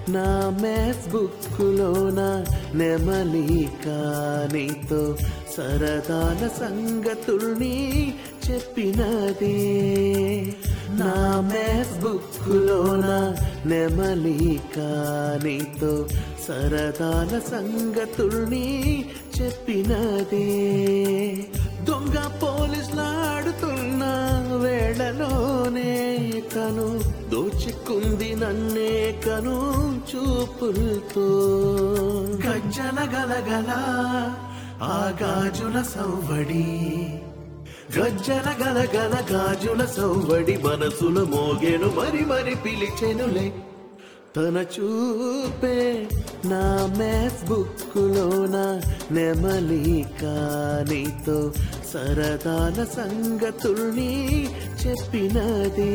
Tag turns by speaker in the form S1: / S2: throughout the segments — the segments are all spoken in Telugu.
S1: నా మేస్ బుక్కులోన నెమలిక నీతో సరదాల సంగతుల్ని చెప్పినదే నా మేస్ బుక్కులోన నెమలిక నీతో సరదాల సంగతుల్ని చెప్పినదే దొంగ పోలీసులాడుతున్న వేళలోనే కను దోచుకుంది నన్నే కను చూపులతో గజ్జల గలగల ఆ గాజుల సవ్వడి గజ్జల గలగల గాజుల సవ్వడి మనసులో మోగేను మరి మరి పిలిచెనులే తన చూపే నా మేస్ బుక్కులోన నెమలిక నీతో సరదాల సంగతుల్ని చెప్పినదే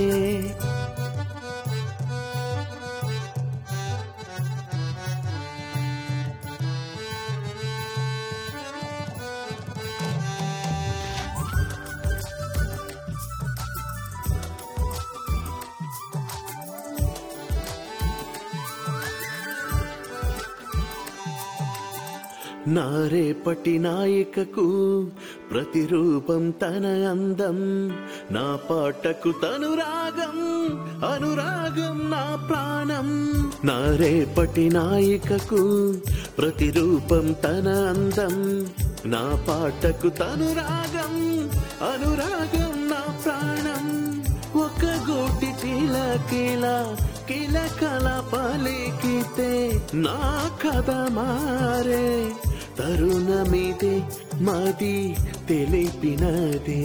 S1: నా రేపటి నాయికకు ప్రతిరూపం తన అందం నా పాటకు తను రాగం అనురాగం నా ప్రాణం నా రేపటి నాయికకు ప్రతిరూపం తన అందం నా పాటకు తను రాగం అనురాగం నా ప్రాణం ఒక గోటి కిల కిల కల పలికితే నా కథ మారే తరుణమిదే మది తెలిపినదే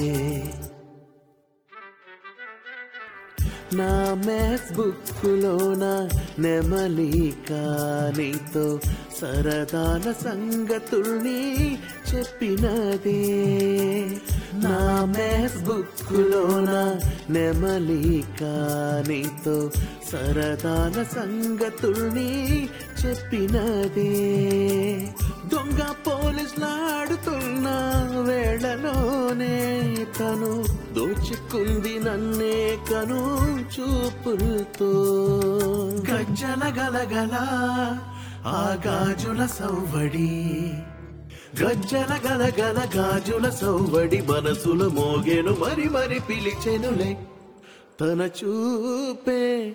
S1: నా మ్యాథ్స్ బుక్కులోన నెమలిక నీతో సరదాల సంగతుల్ని చెప్పినదే నా మ్యాథ్స్ బుక్కులోన నెమలిక నీతో సరదాల సంగతుల్ని చెప్పినదే దొంగ పోలీసులాడుతున్న వేళలోనే తను దోచుకుంది నన్నే కను చూపులతో గజ్జల గలగల ఆ గాజుల సవ్వడి గజ్జల గలగల గాజుల సవ్వడి మనసులో మోగేను మరి మరి పిలిచెనులే తన చూపే